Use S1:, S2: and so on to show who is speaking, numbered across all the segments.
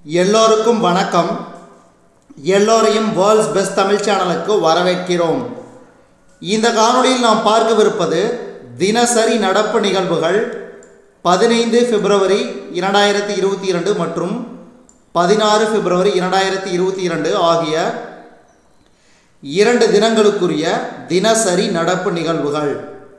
S1: எல்லோருக்கும் வணக்கம் எல்லோரையும் வேர்ல்ட்ஸ் பெஸ்ட் தமிழ் சேனலுக்கு வரவேற்கிறோம் இந்த காணொளியில் நாம் பார்க்கவிருப்பது தினசரி நடப்பு நிகழ்வுகள் பதினைந்து பிப்ரவரி இரண்டாயிரத்தி இருபத்தி இரண்டு மற்றும் பதினாறு பிப்ரவரி இரண்டாயிரத்தி இருபத்தி இரண்டு ஆகிய இரண்டு தினங்களுக்குரிய தினசரி நடப்பு நிகழ்வுகள்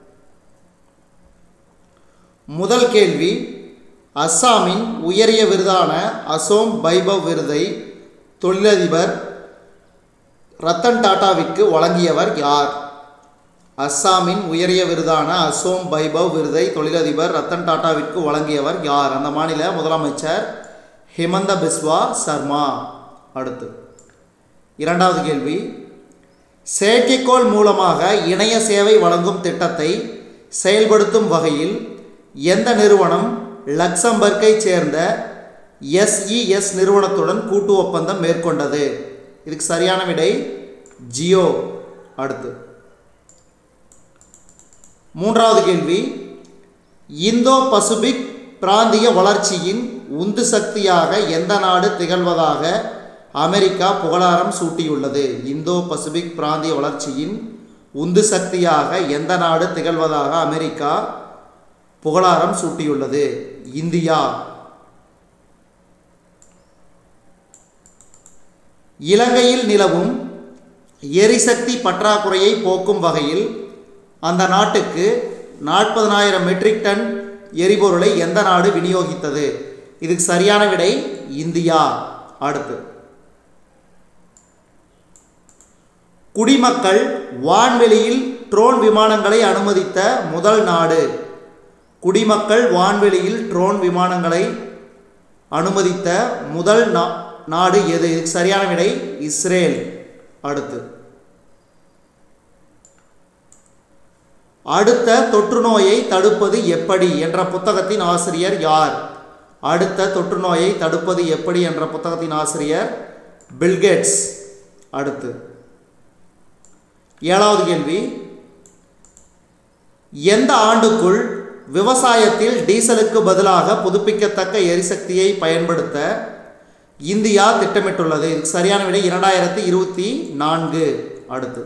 S1: முதல் கேள்வி அஸ்ஸாமின் உயரிய விருதான அசோம் பைபவ் விருதை தொழிலதிபர் ரத்தன் டாட்டாவிற்கு வழங்கியவர் யார் அஸ்ஸாமின் உயரிய விருதான அசோம் பைபவ் விருதை தொழிலதிபர் ரத்தன் டாட்டாவிற்கு வழங்கியவர் யார் அந்த மாநில முதலமைச்சர் ஹிமந்த பிஸ்வா சர்மா அடுத்து இரண்டாவது கேள்வி செயற்கைக்கோள் மூலமாக இணைய சேவை வழங்கும் திட்டத்தை செயல்படுத்தும் வகையில் எந்த நிறுவனம் லக்சம்பர்க்கைச் சேர்ந்த எஸ்இஎஸ் நிறுவனத்துடன் கூட்டு ஒப்பந்தம் மேற்கொண்டது இதுக்கு சரியான விடை ஜியோ அடுத்து மூன்றாவது கேள்வி இந்தோ பசிபிக் பிராந்திய வளர்ச்சியின் உந்து சக்தியாக எந்த நாடு திகழ்வதாக அமெரிக்கா புகழாரம் சூட்டியுள்ளது இந்தோ பசிபிக் பிராந்திய வளர்ச்சியின் உந்து சக்தியாக எந்த நாடு திகழ்வதாக அமெரிக்கா புகழாரம் சூட்டியுள்ளது இந்தியா இலங்கையில் நிலவும் எரிசக்தி பற்றாக்குறையை போக்கும் வகையில் அந்த நாட்டுக்கு நாற்பதனாயிரம் மெட்ரிக் டன் எரிபொருளை எந்த நாடு விநியோகித்தது இதுக்கு சரியான விடை இந்தியா அடுத்து குடிமக்கள் வான்வெளியில் ட்ரோன் விமானங்களை அனுமதித்த முதல் நாடு குடிமக்கள் வான்வெளியில் ட்ரோன் விமானங்களை அனுமதித்த முதல் நா நாடு எது இதுக்கு சரியான விடை இஸ்ரேல் அடுத்து அடுத்த தொற்று நோயை தடுப்பது எப்படி என்ற புத்தகத்தின் ஆசிரியர் யார் அடுத்த தொற்று நோயை தடுப்பது எப்படி என்ற புத்தகத்தின் ஆசிரியர் பில்கேட்ஸ் அடுத்து ஏழாவது கேள்வி எந்த ஆண்டுக்குள் விவசாயத்தில் டீசலுக்கு பதிலாக புதுப்பிக்கத்தக்க எரிசக்தியை பயன்படுத்த இந்தியா திட்டமிட்டுள்ளது இதுக்கு சரியான விடை இரண்டாயிரத்தி இருபத்தி நான்கு அடுத்து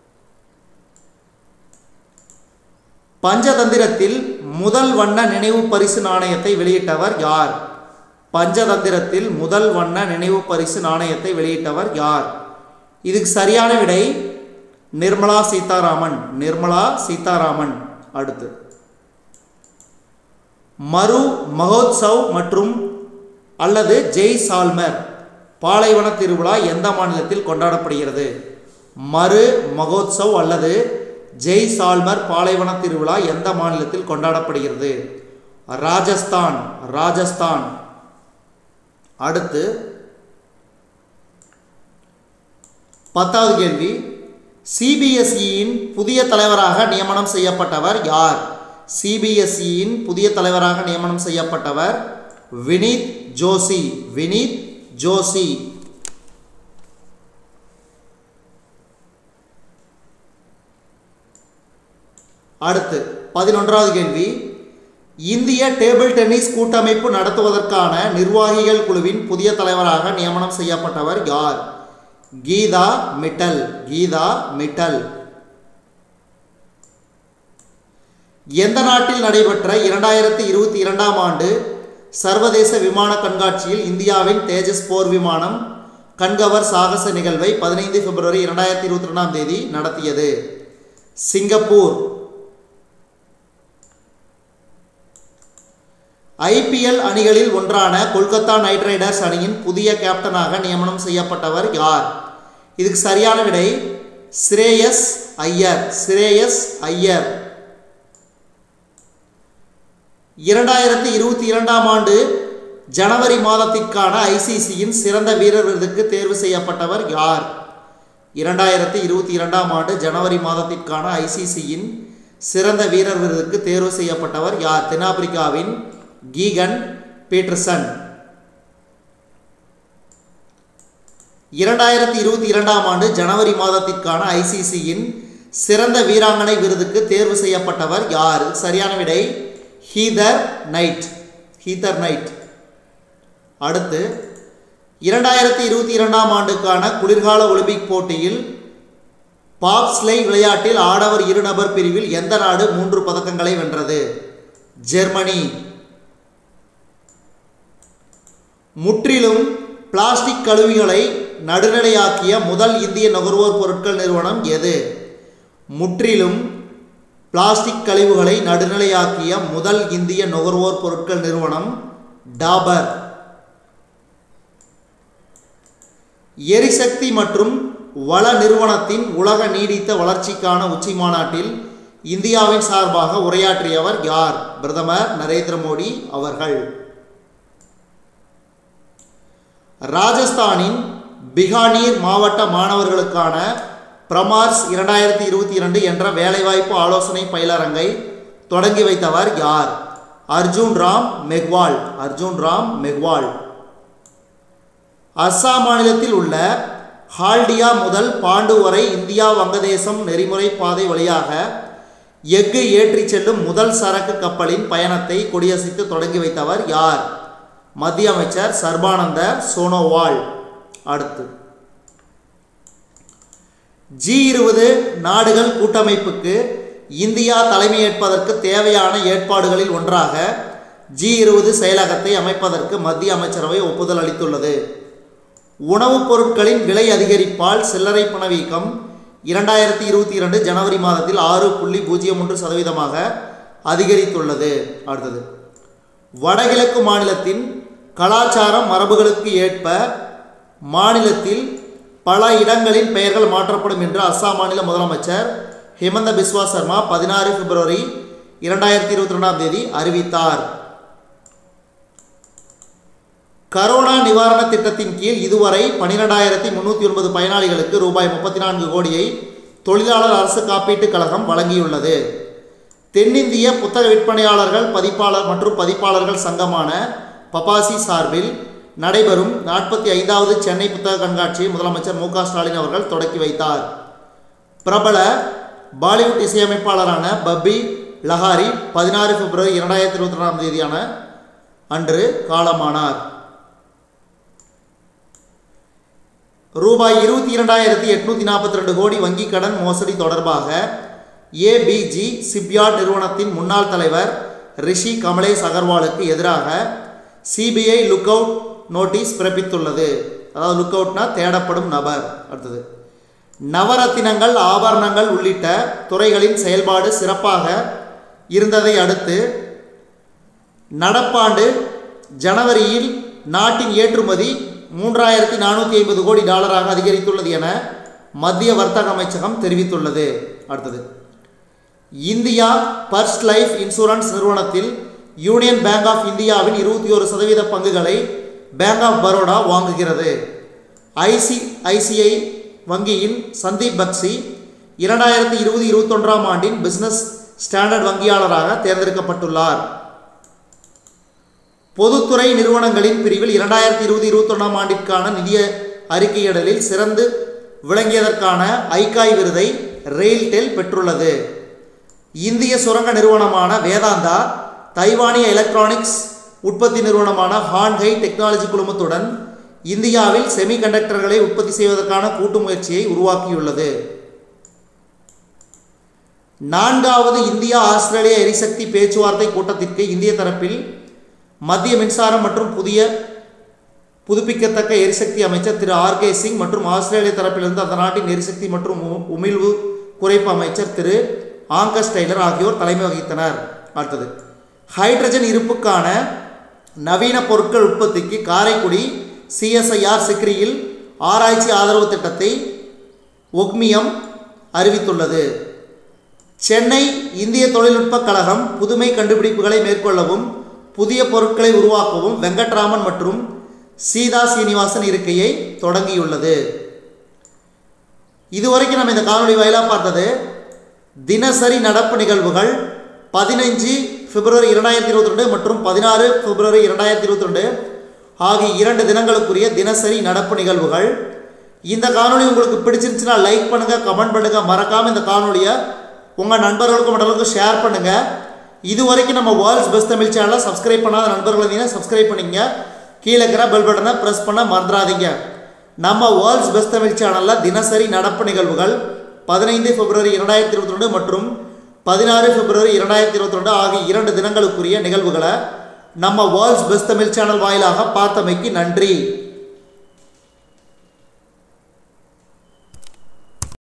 S1: பஞ்சதந்திரத்தில் முதல் வண்ண நினைவு பரிசு நாணயத்தை வெளியிட்டவர் யார் பஞ்சதந்திரத்தில் முதல் வண்ண நினைவு பரிசு நாணயத்தை வெளியிட்டவர் யார் இதுக்கு சரியான விடை நிர்மலா சீதாராமன் நிர்மலா சீதாராமன் அடுத்து மரு மகோத்சவ் மற்றும் அல்லது ஜெய் சால்மர் பாலைவன திருவிழா எந்த மாநிலத்தில் கொண்டாடப்படுகிறது மறு மகோத்சவ் அல்லது ஜெய் சால்மர் பாலைவன திருவிழா எந்த மாநிலத்தில் கொண்டாடப்படுகிறது ராஜஸ்தான் ராஜஸ்தான் அடுத்து பத்தாவது கேள்வி சிபிஎஸ்இயின் புதிய தலைவராக நியமனம் செய்யப்பட்டவர் யார் சிபிஎஸ்இயின் புதிய தலைவராக நியமனம் செய்யப்பட்டவர் வினீத் ஜோஷி வினீத் ஜோஷி அடுத்து பதினொன்றாவது கேள்வி இந்திய டேபிள் டென்னிஸ் கூட்டமைப்பு நடத்துவதற்கான நிர்வாகிகள் குழுவின் புதிய தலைவராக நியமனம் செய்யப்பட்டவர் யார் கீதா மிட்டல் கீதா மிட்டல் எந்த நாட்டில் நடைபெற்ற இரண்டாயிரத்தி இருபத்தி இரண்டாம் ஆண்டு சர்வதேச விமான கண்காட்சியில் இந்தியாவின் தேஜஸ் போர் விமானம் கண்கவர் சாகச நிகழ்வை பதினைந்து பிப்ரவரி இரண்டாயிரத்தி இருபத்தி ரெண்டாம் தேதி நடத்தியது சிங்கப்பூர் ஐபிஎல் அணிகளில் ஒன்றான கொல்கத்தா நைட் ரைடர்ஸ் அணியின் புதிய கேப்டனாக நியமனம் செய்யப்பட்டவர் யார் இதுக்கு சரியான விடை ஸ்ரேயஸ் ஐயர் ஸ்ரேயஸ் ஐயர் இரண்டாயிரத்தி இருபத்தி இரண்டாம் ஆண்டு ஜனவரி மாதத்திற்கான ஐசிசியின் சிறந்த வீரர் விருதுக்கு தேர்வு செய்யப்பட்டவர் யார் இரண்டாயிரத்தி இருபத்தி இரண்டாம் ஆண்டு ஜனவரி மாதத்திற்கான ஐசிசியின் சிறந்த வீரர் விருதுக்கு தேர்வு செய்யப்பட்டவர் யார் தென்னாப்பிரிக்காவின் கீகன் பீட்டர்சன் இரண்டாயிரத்தி இருபத்தி இரண்டாம் ஆண்டு ஜனவரி மாதத்திற்கான ஐசிசியின் சிறந்த வீராங்கனை விருதுக்கு தேர்வு செய்யப்பட்டவர் யார் சரியான விடை ஹீதர் நைட் ஹீதர் நைட் அடுத்து இரண்டாயிரத்தி இருபத்தி இரண்டாம் ஆண்டுக்கான குளிர்கால ஒலிம்பிக் போட்டியில் பாப்ஸ்லை விளையாட்டில் ஆடவர் இருநபர் பிரிவில் எந்த நாடு மூன்று பதக்கங்களை வென்றது ஜெர்மனி முற்றிலும் பிளாஸ்டிக் கழிவுகளை நடுநிலையாக்கிய முதல் இந்திய நுகர்வோர் பொருட்கள் நிறுவனம் எது முற்றிலும் பிளாஸ்டிக் கழிவுகளை நடுநிலையாக்கிய முதல் இந்திய நுகர்வோர் பொருட்கள் நிறுவனம் டாபர் எரிசக்தி மற்றும் வள நிறுவனத்தின் உலக நீடித்த வளர்ச்சிக்கான உச்சி மாநாட்டில் இந்தியாவின் சார்பாக உரையாற்றியவர் யார் பிரதமர் நரேந்திர மோடி அவர்கள் ராஜஸ்தானின் பிகானீர் மாவட்ட மாணவர்களுக்கான பிரமார்ஸ் இரண்டாயிரத்தி இருபத்தி இரண்டு என்ற வேலைவாய்ப்பு ஆலோசனை பயிலரங்கை தொடங்கி வைத்தவர் யார் அர்ஜுன் ராம் மெக்வால் அர்ஜுன் ராம் மெக்வால் அஸ்ஸாம் மாநிலத்தில் உள்ள ஹால்டியா முதல் பாண்டு வரை இந்தியா வங்கதேசம் நெறிமுறை பாதை வழியாக எஃகு ஏற்றிச் செல்லும் முதல் சரக்கு கப்பலின் பயணத்தை கொடியசைத்து தொடங்கி வைத்தவர் யார் மத்திய அமைச்சர் சர்பானந்த சோனோவால் அடுத்து ஜி இருபது நாடுகள் கூட்டமைப்புக்கு இந்தியா தலைமையேற்பதற்கு தேவையான ஏற்பாடுகளில் ஒன்றாக ஜி இருபது செயலகத்தை அமைப்பதற்கு மத்திய அமைச்சரவை ஒப்புதல் அளித்துள்ளது உணவுப் பொருட்களின் விலை அதிகரிப்பால் சில்லறை பணவீக்கம் இரண்டாயிரத்தி இருபத்தி இரண்டு ஜனவரி மாதத்தில் ஆறு புள்ளி பூஜ்ஜியம் ஒன்று சதவீதமாக அதிகரித்துள்ளது அடுத்தது வடகிழக்கு மாநிலத்தின் கலாச்சாரம் மரபுகளுக்கு ஏற்ப மாநிலத்தில் பல இடங்களின் பெயர்கள் மாற்றப்படும் என்று அஸ்ஸாம் மாநில முதலமைச்சர் ஹிமந்த பிஸ்வா சர்மா பதினாறு பிப்ரவரி இரண்டாயிரத்தி இருபத்தி ரெண்டாம் தேதி அறிவித்தார் கரோனா நிவாரண திட்டத்தின் கீழ் இதுவரை பனிரெண்டாயிரத்தி முன்னூற்றி ஒன்பது பயனாளிகளுக்கு ரூபாய் முப்பத்தி நான்கு கோடியை தொழிலாளர் அரசு காப்பீட்டுக் கழகம் வழங்கியுள்ளது தென்னிந்திய புத்தக விற்பனையாளர்கள் பதிப்பாளர் மற்றும் பதிப்பாளர்கள் சங்கமான பபாசி சார்பில் நடைபெறும் நாற்பத்தி ஐந்தாவது சென்னை புத்தக கண்காட்சியை முதலமைச்சர் மு க ஸ்டாலின் அவர்கள் தொடக்கி வைத்தார் பிரபல பாலிவுட் இசையமைப்பாளரான பப்பி லஹாரி பதினாறு பிப்ரவரி இரண்டாயிரத்தி இருபத்தி ரெண்டாம் தேதியான அன்று காலமானார் ரூபாய் இருபத்தி இரண்டாயிரத்தி எட்நூற்றி நாற்பத்தி ரெண்டு கோடி வங்கிக் கடன் மோசடி தொடர்பாக ஏபிஜி சிப்யார்ட் நிறுவனத்தின் முன்னாள் தலைவர் ரிஷி கமலேஷ் அகர்வாலுக்கு எதிராக சிபிஐ லுக் அவுட் நோட்டீஸ் பிறப்பித்துள்ளது அதாவது லுக் அவுட்னா தேடப்படும் நபர் அடுத்தது நவரத்தினங்கள் ஆபரணங்கள் உள்ளிட்ட துறைகளின் செயல்பாடு சிறப்பாக இருந்ததை அடுத்து நடப்பாண்டு ஜனவரியில் நாட்டின் ஏற்றுமதி மூன்றாயிரத்தி நானூற்றி ஐம்பது கோடி டாலராக அதிகரித்துள்ளது என மத்திய வர்த்தக அமைச்சகம் தெரிவித்துள்ளது அடுத்தது இந்தியா பர்ஸ்ட் லைஃப் இன்சூரன்ஸ் நிறுவனத்தில் யூனியன் பேங்க் ஆஃப் இந்தியாவின் இருபத்தி ஒரு சதவீத பங்குகளை பேங்க் ஆஃப் பரோடா வாங்குகிறது ஐசிஐசிஐ வங்கியின் சந்தீப் பக்சி இரண்டாயிரத்தி இருபது இருபத்தொன்றாம் ஆண்டின் பிசினஸ் ஸ்டாண்டர்ட் வங்கியாளராக தேர்ந்தெடுக்கப்பட்டுள்ளார் பொதுத்துறை நிறுவனங்களின் பிரிவில் இரண்டாயிரத்தி இருபது இருபத்தொன்னாம் ஆண்டிற்கான நிதிய அறிக்கையிடலில் சிறந்து விளங்கியதற்கான ஐகாய் விருதை ரெயில்டெல் பெற்றுள்ளது இந்திய சுரங்க நிறுவனமான வேதாந்தா தைவானிய எலக்ட்ரானிக்ஸ் உற்பத்தி நிறுவனமான ஹான்ஹை டெக்னாலஜி குழுமத்துடன் இந்தியாவில் செமிகண்டக்டர்களை உற்பத்தி செய்வதற்கான கூட்டு முயற்சியை உருவாக்கியுள்ளது நான்காவது இந்தியா ஆஸ்திரேலிய எரிசக்தி பேச்சுவார்த்தை கூட்டத்திற்கு இந்திய தரப்பில் மத்திய மின்சாரம் மற்றும் புதிய புதுப்பிக்கத்தக்க எரிசக்தி அமைச்சர் திரு ஆர் கே சிங் மற்றும் ஆஸ்திரேலிய தரப்பிலிருந்து அந்த நாட்டின் எரிசக்தி மற்றும் உ- உமிழ்வு குறைப்பு அமைச்சர் திரு ஆங்கஸ் டெய்லர் ஆகியோர் தலைமை வகித்தனர் அடுத்தது ஹைட்ரஜன் இருப்புக்கான நவீன பொருட்கள் உற்பத்திக்கு காரைக்குடி சிஎஸ்ஐஆர் சிக்ரியில் ஆராய்ச்சி ஆதரவு திட்டத்தை ஒக்மியம் அறிவித்துள்ளது சென்னை இந்திய தொழில்நுட்பக் கழகம் புதுமை கண்டுபிடிப்புகளை மேற்கொள்ளவும் புதிய பொருட்களை உருவாக்கவும் வெங்கட்ராமன் மற்றும் சீதா சீனிவாசன் இருக்கையை தொடங்கியுள்ளது இதுவரைக்கும் நம்ம இந்த காணொளி வாயிலாக பார்த்தது தினசரி நடப்பு நிகழ்வுகள் பதினைஞ்சு பிப்ரவரி இரண்டாயிரத்தி இருபத்தி ரெண்டு மற்றும் பதினாறு பிப்ரவரி இரண்டாயிரத்தி இருபத்தி ரெண்டு ஆகிய இரண்டு தினங்களுக்குரிய தினசரி நடப்பு நிகழ்வுகள் இந்த காணொளி உங்களுக்கு பிடிச்சிருந்துச்சுன்னா லைக் பண்ணுங்கள் கமெண்ட் பண்ணுங்கள் மறக்காமல் இந்த காணொளியை உங்கள் நண்பர்களுக்கும் மற்றவர்களுக்கும் ஷேர் பண்ணுங்கள் இது வரைக்கும் நம்ம வேர்ல்ட்ஸ் பெஸ்ட் தமிழ் சேனலை சப்ஸ்கிரைப் பண்ணாத நண்பர்கள் இருந்தீங்கன்னா சப்ஸ்கிரைப் பண்ணிங்க கீழே இருக்கிற பெல் பட்டனை ப்ரெஸ் பண்ண மறந்துடாதீங்க நம்ம வேர்ல்ட்ஸ் பெஸ்ட் தமிழ் சேனலில் தினசரி நடப்பு நிகழ்வுகள் பதினைந்து பிப்ரவரி இரண்டாயிரத்தி இருபத்தி ரெண்டு மற்றும் பதினாறு பிப்ரவரி இரண்டாயிரத்தி இருபத்தி ரெண்டு ஆகிய இரண்டு தினங்களுக்குரிய நிகழ்வுகளை நம்ம வேர்ல்ட்ஸ் பெஸ்ட் தமிழ் சேனல் வாயிலாக பார்த்தமைக்கு நன்றி